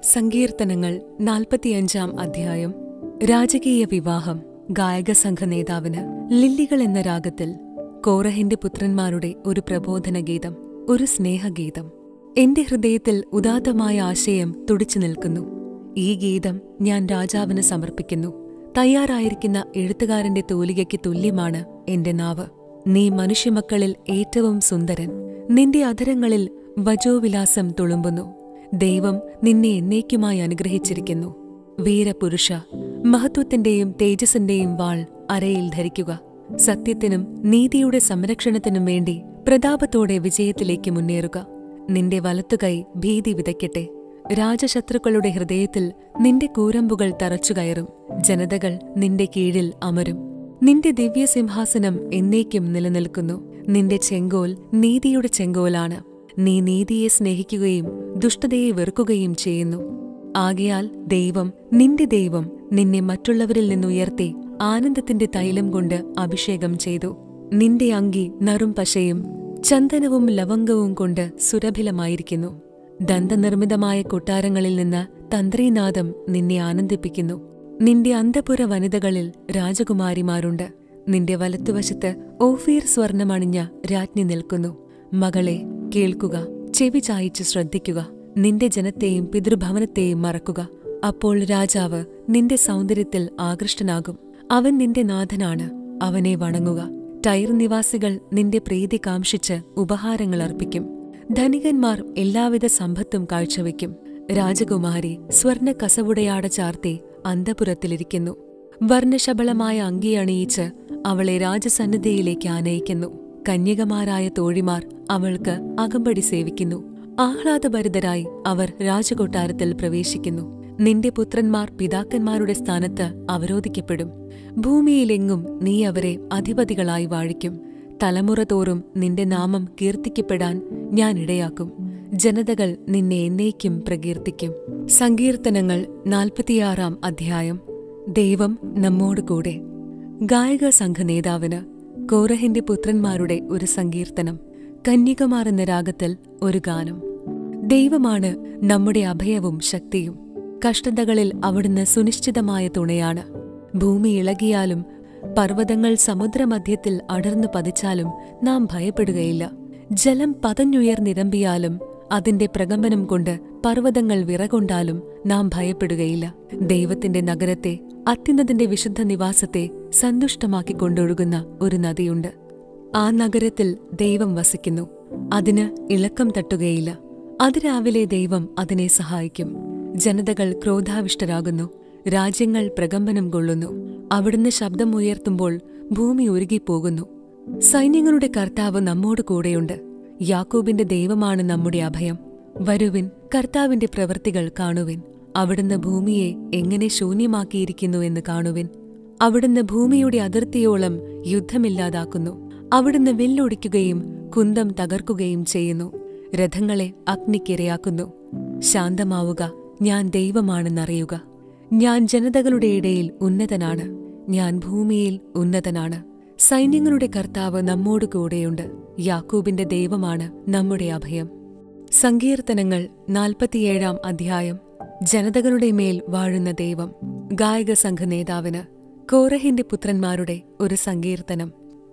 സങ്കീർത്തനങ്ങൾ നാൽപ്പത്തിയഞ്ചാം അധ്യായം രാജകീയ വിവാഹം ഗായക സംഘ നേതാവിന് ലില്ലികൾ എന്ന രാഗത്തിൽ കോറഹിന്റെ പുത്രന്മാരുടെ ഒരു പ്രബോധന ഗീതം ഒരു സ്നേഹഗീതം എന്റെ ഹൃദയത്തിൽ ഉദാത്തമായ ആശയം തുടിച്ചു നിൽക്കുന്നു ഈ ഗീതം ഞാൻ രാജാവിന് സമർപ്പിക്കുന്നു തയ്യാറായിരിക്കുന്ന എഴുത്തുകാരന്റെ തൂലികയ്ക്ക് തുല്യമാണ് എന്റെ നാവ് നീ മനുഷ്യമക്കളിൽ ഏറ്റവും സുന്ദരൻ നിന്റെ അധരങ്ങളിൽ വജോവിലാസം തുളുമ്പുന്നു ദൈവം നിന്നെ എന്നേക്കുമായി അനുഗ്രഹിച്ചിരിക്കുന്നു വീരപുരുഷ മഹത്വത്തിന്റെയും തേജസ്സിന്റെയും വാൾ അരയിൽ ധരിക്കുക സത്യത്തിനും നീതിയുടെ സംരക്ഷണത്തിനും വേണ്ടി പ്രതാപത്തോടെ വിജയത്തിലേക്ക് മുന്നേറുക നിന്റെ വലത്തുകൈ ഭീതി വിതയ്ക്കട്ടെ രാജശത്രുക്കളുടെ ഹൃദയത്തിൽ നിന്റെ കൂരമ്പുകൾ തറച്ചുകയറും ജനതകൾ നിന്റെ കീഴിൽ അമരും നിന്റെ ദിവ്യസിംഹാസനം എന്നേക്കും നിലനിൽക്കുന്നു നിന്റെ ചെങ്കോൽ നീതിയുടെ ചെങ്കോലാണ് നീ നീതിയെ സ്നേഹിക്കുകയും ദുഷ്ടതയെ വെറുക്കുകയും ചെയ്യുന്നു ആകയാൽ ദൈവം നിന്റെ ദൈവം നിന്നെ മറ്റുള്ളവരിൽ നിന്നുയർത്തി ആനന്ദത്തിന്റെ തൈലം കൊണ്ട് അഭിഷേകം ചെയ്തു നിന്റെ അങ്കി നറും പശയും ചന്ദനവും ലവംഗവും കൊണ്ട് സുരഭിലമായിരിക്കുന്നു ദന്തനിർമ്മിതമായ കൊട്ടാരങ്ങളിൽ നിന്ന് തന്ത്രീനാദം നിന്നെ ആനന്ദിപ്പിക്കുന്നു നിന്റെ അന്തപുര വനിതകളിൽ രാജകുമാരിമാരുണ്ട് നിന്റെ വലത്തുവശത്ത് ഓഫീർ സ്വർണമണിഞ്ഞ രാജ്ഞി നിൽക്കുന്നു മകളെ കേൾക്കുക ചെവി ചായിച്ച് ശ്രദ്ധിക്കുക നിന്റെ ജനത്തെയും പിതൃഭവനത്തെയും മറക്കുക അപ്പോൾ രാജാവ് നിന്റെ സൗന്ദര്യത്തിൽ ആകൃഷ്ടനാകും അവൻ നിന്റെ നാഥനാണ് അവനെ വണങ്ങുക ടൈർ നിവാസികൾ നിന്റെ പ്രീതി കാംക്ഷിച്ച് ഉപഹാരങ്ങൾ അർപ്പിക്കും ധനികന്മാർ എല്ലാവിധ സമ്പത്തും കാഴ്ചവെക്കും രാജകുമാരി സ്വർണ്ണ കസവുടയാട ചാർത്തി അന്തപുരത്തിലിരിക്കുന്നു വർണ്ണശബളമായ അങ്കിയണിയിച്ച് അവളെ രാജസന്നിധിയിലേക്ക് ആനയിക്കുന്നു കന്യകമാരായ തോഴിമാർ അവൾക്ക് അകമ്പടി സേവിക്കുന്നു ആഹ്ലാദഭരിതരായി അവർ രാജകൊട്ടാരത്തിൽ പ്രവേശിക്കുന്നു നിന്റെ പുത്രന്മാർ പിതാക്കന്മാരുടെ സ്ഥാനത്ത് അവരോധിക്കപ്പെടും ഭൂമിയിലെങ്ങും നീ അവരെ അധിപതികളായി വാഴിക്കും തലമുറ തോറും നിന്റെ നാമം കീർത്തിക്കപ്പെടാൻ ഞാൻ ഇടയാക്കും ജനതകൾ നിന്നെ എന്നേക്കും പ്രകീർത്തിക്കും സങ്കീർത്തനങ്ങൾ നാൽപ്പത്തിയാറാം അധ്യായം ദൈവം നമ്മോട് കൂടെ ഗായക സംഘ നേതാവിന് കോറഹിന്റെ പുത്രന്മാരുടെ ഒരു സങ്കീർത്തനം കന്യകമാർ എന്ന രാഗത്തിൽ ഒരു ഗാനം ദൈവമാണ് നമ്മുടെ അഭയവും ശക്തിയും കഷ്ടതകളിൽ അവിടുന്ന് സുനിശ്ചിതമായ തുണയാണ് ഭൂമി ഇളകിയാലും പർവ്വതങ്ങൾ സമുദ്രമധ്യത്തിൽ അടർന്നു പതിച്ചാലും നാം ഭയപ്പെടുകയില്ല ജലം പതഞ്ഞുയർന്നിരമ്പിയാലും അതിന്റെ പ്രകമ്പനം കൊണ്ട് പർവ്വതങ്ങൾ വിറകൊണ്ടാലും നാം ഭയപ്പെടുകയില്ല ദൈവത്തിന്റെ നഗരത്തെ അത്യുന്നതിന്റെ വിശുദ്ധ നിവാസത്തെ സന്തുഷ്ടമാക്കി കൊണ്ടൊഴുകുന്ന ഒരു നദിയുണ്ട് ആ നഗരത്തിൽ ദൈവം വസിക്കുന്നു അതിന് ഇളക്കം തട്ടുകയില്ല അതിരാവിലെ ദൈവം അതിനെ സഹായിക്കും ജനതകൾ ക്രോധാവിഷ്ടരാകുന്നു രാജ്യങ്ങൾ പ്രകമ്പനം കൊള്ളുന്നു അവിടുന്ന് ശബ്ദമുയർത്തുമ്പോൾ ഭൂമി ഉരുകിപ്പോകുന്നു സൈന്യങ്ങളുടെ കർത്താവ് നമ്മോട് കൂടെയുണ്ട് യാക്കോബിന്റെ ദൈവമാണ് നമ്മുടെ അഭയം വരുവിൻ കർത്താവിന്റെ പ്രവൃത്തികൾ കാണുവിൻ അവിടുന്ന് ഭൂമിയെ എങ്ങനെ ശൂന്യമാക്കിയിരിക്കുന്നു എന്ന് കാണുവിൻ അവിടുന്ന് ഭൂമിയുടെ അതിർത്തിയോളം യുദ്ധമില്ലാതാക്കുന്നു അവിടുന്ന് വില്ലൊടിക്കുകയും കുന്തം തകർക്കുകയും ചെയ്യുന്നു രഥങ്ങളെ അഗ്നിക്കിരയാക്കുന്നു ശാന്തമാവുക ഞാൻ ദൈവമാണെന്നറിയുക ഞാൻ ജനതകളുടെ ഇടയിൽ ഉന്നതനാണ് ഞാൻ ഭൂമിയിൽ ഉന്നതനാണ് സൈന്യങ്ങളുടെ കർത്താവ് നമ്മോട് കൂടെയുണ്ട് യാക്കൂബിന്റെ ദൈവമാണ് നമ്മുടെ അഭയം സങ്കീർത്തനങ്ങൾ നാൽപ്പത്തിയേഴാം അധ്യായം ജനതകളുടെ മേൽ വാഴുന്ന ദൈവം ഗായക സംഘ നേതാവിന് കോറഹിന്റെ പുത്രന്മാരുടെ ഒരു സങ്കീർത്തനം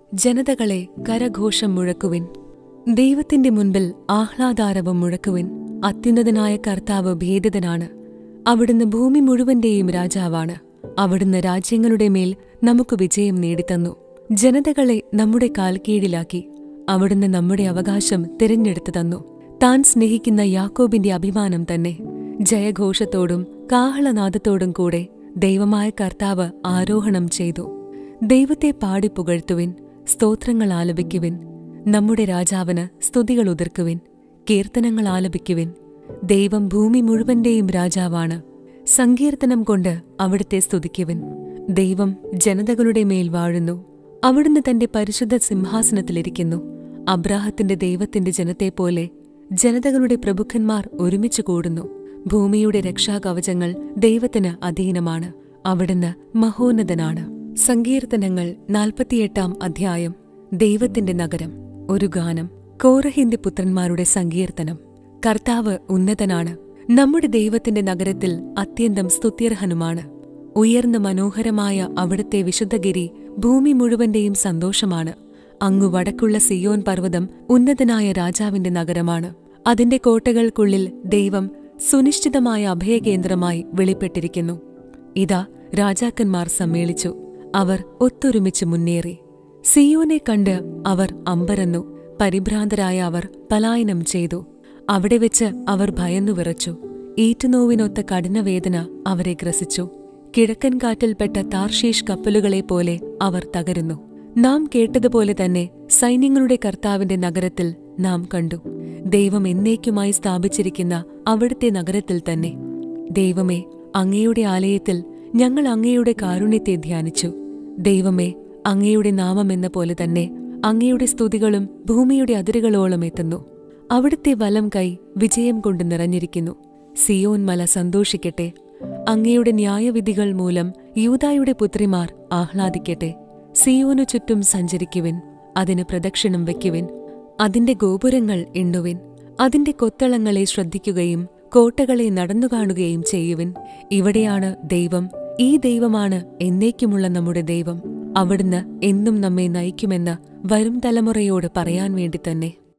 ജനതകളെ കരഘോഷം മുഴക്കുവിൻ ദൈവത്തിന്റെ മുൻപിൽ ആഹ്ലാദാരവം മുഴക്കുവിൻ അത്യുന്നതനായ കർത്താവ് ഭേദിതനാണ് അവിടുന്ന് ഭൂമി മുഴുവന്റെയും രാജാവാണ് അവിടുന്ന് രാജ്യങ്ങളുടെ മേൽ നമുക്ക് വിജയം നേടിത്തന്നു ജനതകളെ നമ്മുടെ കാൽക്കീഴിലാക്കി അവിടുന്ന് നമ്മുടെ അവകാശം തിരഞ്ഞെടുത്തു തന്നു താൻ സ്നേഹിക്കുന്ന യാക്കോബിന്റെ അഭിമാനം തന്നെ ജയഘോഷത്തോടും കാഹളനാദത്തോടും കൂടെ ദൈവമായ കർത്താവ് ആരോഹണം ചെയ്തു ദൈവത്തെ പാടി പുകഴ്ത്തുവിൻ സ്തോത്രങ്ങൾ ആലപിക്കുവിൻ നമ്മുടെ രാജാവിന് സ്തുതികൾ ഉതിർക്കുവിൻ കീർത്തനങ്ങൾ ആലപിക്കുവിൻ ദൈവം ഭൂമി മുഴുവന്റെയും രാജാവാണ് സങ്കീർത്തനം കൊണ്ട് അവിടുത്തെ സ്തുതിക്കുവിൻ ദൈവം ജനതകളുടെ മേൽ വാഴുന്നു അവിടുന്ന് തന്റെ പരിശുദ്ധ സിംഹാസനത്തിലിരിക്കുന്നു അബ്രാഹത്തിന്റെ ദൈവത്തിന്റെ ജനത്തെപ്പോലെ ജനതകളുടെ പ്രഭുക്കന്മാർ ഒരുമിച്ച് കൂടുന്നു ഭൂമിയുടെ രക്ഷാകവചങ്ങൾ ദൈവത്തിന് അധീനമാണ് അവിടുന്ന് മഹോന്നതനാണ് സങ്കീർത്തനങ്ങൾ നാൽപ്പത്തിയെട്ടാം അധ്യായം ദൈവത്തിന്റെ നഗരം ഒരു ഗാനം കോറഹിന്റെ പുത്രന്മാരുടെ സങ്കീർത്തനം കർത്താവ് ഉന്നതനാണ് നമ്മുടെ ദൈവത്തിന്റെ നഗരത്തിൽ അത്യന്തം സ്തുത്യർഹനുമാണ് ഉയർന്ന മനോഹരമായ അവിടുത്തെ വിശുദ്ധഗിരി ഭൂമി മുഴുവന്റെയും സന്തോഷമാണ് അങ്ങു വടക്കുള്ള സിയോൻ പർവ്വതം ഉന്നതനായ രാജാവിന്റെ നഗരമാണ് അതിന്റെ കോട്ടകൾക്കുള്ളിൽ ദൈവം സുനിശ്ചിതമായ അഭയകേന്ദ്രമായി വെളിപ്പെട്ടിരിക്കുന്നു ഇതാ രാജാക്കന്മാർ സമ്മേളിച്ചു അവർ ഒത്തൊരുമിച്ച് മുന്നേറി സിയോനെ കണ്ട് അവർ അമ്പരന്നു പരിഭ്രാന്തരായ അവർ പലായനം ചെയ്തു അവിടെ വെച്ച് അവർ ഭയന്നു വിറച്ചു ഈറ്റുനോവിനൊത്ത കഠിനവേദന അവരെ ഗ്രസിച്ചു കിഴക്കൻ കാറ്റിൽപ്പെട്ട താർഷീഷ് കപ്പലുകളെ പോലെ അവർ തകരുന്നു നാം കേട്ടതുപോലെ തന്നെ സൈന്യങ്ങളുടെ കർത്താവിന്റെ നഗരത്തിൽ നാം കണ്ടു ദൈവം എന്നേക്കുമായി സ്ഥാപിച്ചിരിക്കുന്ന അവിടുത്തെ നഗരത്തിൽ തന്നെ ദൈവമേ അങ്ങയുടെ ആലയത്തിൽ ഞങ്ങൾ അങ്ങയുടെ കാരുണ്യത്തെ ധ്യാനിച്ചു ദൈവമേ അങ്ങയുടെ നാമമെന്ന പോലെ തന്നെ അങ്ങയുടെ സ്തുതികളും ഭൂമിയുടെ അതിരുകളോളം എത്തുന്നു അവിടുത്തെ വലം കൈ വിജയം കൊണ്ട് നിറഞ്ഞിരിക്കുന്നു സിയോൻ മല സന്തോഷിക്കട്ടെ അങ്ങയുടെ ന്യായവിധികൾ മൂലം യൂതായുടെ പുത്രിമാർ ആഹ്ലാദിക്കട്ടെ സിയോനു ചുറ്റും സഞ്ചരിക്കുവിൻ അതിന് പ്രദക്ഷിണം വയ്ക്കുവിൻ അതിന്റെ ഗോപുരങ്ങൾ എണ്ണുവിൻ അതിന്റെ കൊത്തളങ്ങളെ ശ്രദ്ധിക്കുകയും കോട്ടകളെ നടന്നു കാണുകയും ചെയ്യുവിൻ ഇവിടെയാണ് ദൈവം ഈ ദൈവമാണ് എന്നേക്കുമുള്ള നമ്മുടെ ദൈവം അവിടുന്ന് എന്നും നമ്മെ നയിക്കുമെന്ന് വരും തലമുറയോട് പറയാൻ വേണ്ടി തന്നെ